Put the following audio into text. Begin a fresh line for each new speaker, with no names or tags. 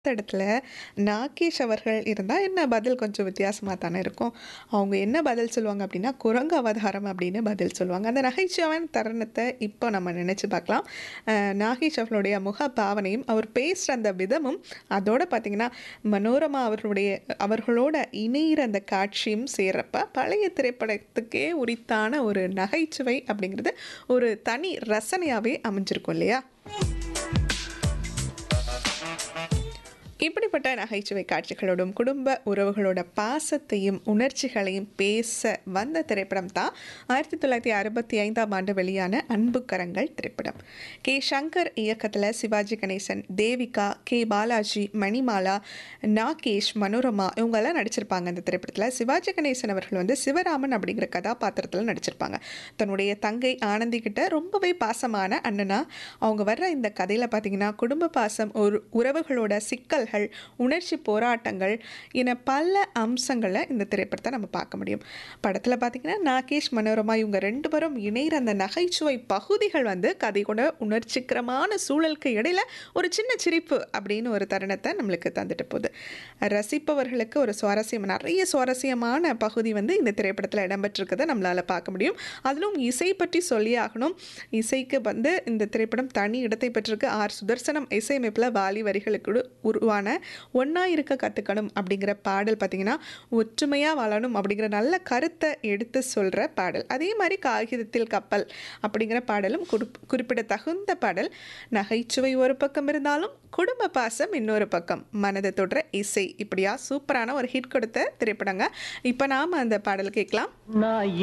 இடத்துல நாகேஷ் அவர்கள் இருந்தா என்ன பதில் கொஞ்சம் வித்தியாசமா தானே இருக்கும். அவங்க என்ன பதில் சொல்லுவாங்க அப்படின்னா, குரங்கு அவதாரம் அப்படின்னு பதில் சொல்லுவாங்க. அந்த நகைச்சுவையான தருணத்த இப்போ நம்ம நினைச்சு பார்க்கலாம். அ நாகேஷ் அவர்களுடைய முக பாவனையும், அவர் பேசுற அந்த விதமும், அதோட பார்த்தீங்கன்னா, மனோரமா அவர்களுடைய அவர்களோட இணையிற அந்த காட்சியும் சேர்றப்ப, பழைய திரைப்படத்துக்கே உரித்தான ஒரு நகைச்சுவை அப்படிங்கிறது ஒரு தனி ரசனையாவே அமைஞ்சிருக்கும் இல்லையா? இப்படிப்பட்ட நகைச்சுவை காட்சிகளோடும், குடும்ப உறவுகளோட பாசத்தையும், உணர்ச்சிகளையும் பேச வந்த திரைப்படம் தான் 1965ஆம் ஆண்டு வெளியான அன்புக்கரங்கள் திரைப்படம். கே. சங்கர் இயக்கத்தில சிவாஜி கணேசன், தேவிகா, கே. பாலாஜி, மணிமாலா, நாகேஷ், மனோரமா இவங்கலாம் நடிச்சிருப்பாங்க இந்த திரைப்படத்தில. சிவாஜி கணேசன் அவர்கள் வந்து சிவராமன் அப்படிங்கிற கதாபாத்திரத்தில நடிச்சிருப்பாங்க. தன்னுடைய தங்கை ஆனந்தி கிட்ட ரொம்பவே பாசமான அண்ணனா, அவங்க வர்ற இந்த கதையில பார்த்தீங்கன்னா, குடும்ப பாசம், ஒரு உறவுகளோட சிக்கல்கள், உணர்ச்சி போராட்டங்கள் என பல அம்சங்கள இந்த திரைப்படத்த நம்ம பார்க்க முடியும். படத்தில பார்த்தீங்கன்னா, நாகேஷ், மனோரமா இவங்க 2 பேரும் இணையிற அந்த நகைச்சுவை பகுதிகள் வந்து கதையோட உணர்ச்சிகரமான சூழலுக்கு இடையில ஒரு சின்ன சிரிப்பு அப்படின்னு ஒரு தருணத்த நம்மளுக்கு தந்துட்டு போகுது. ரசிப்பவர்களுக்கு ஒரு சுவாரஸ்யம் நிறைய சுவாரஸ்யமான பகுதி வந்து இந்த திரைப்படத்தில இடம்பெற்றிருக்கிறத நம்மளால பார்க்க முடியும். அதிலும் இசை பற்றி சொல்லியே ஆகணும். இசைக்கு வந்து இந்த திரைப்படம் தனி இடத்தை பெற்றிருக்கு. ஆர். சுதர்சனம் இசையமைப்பில வாலி வரிகளுக்கு உருவான "ஒண்ணா இருக்க கத்துக்கணும்" அப்படிங்கிற பாடல் பார்த்தீங்கன்னா, ஒற்றுமையா வாழணும் அப்படிங்கிற நல்ல கருத்த எடுத்து சொல்ற பாடல். அதே மாரி "காகிதத்தில் கப்பல்" அப்படிங்கிற பாடலும் குறிப் குறிப்பிடத்தகுந்த பாடல். நகைச்சுவை ஒரு பக்கம் இருந்தாலும், குடும்ப பாசம் இன்னொரு பக்கம். மனத தொடுற இசை இப்படியா சூப்பரான ஒரு ஹிட் கொடுத்த திரைப்படங்க. இப்ப நாம அந்த பாடல் கேட்கலாம்.
நான்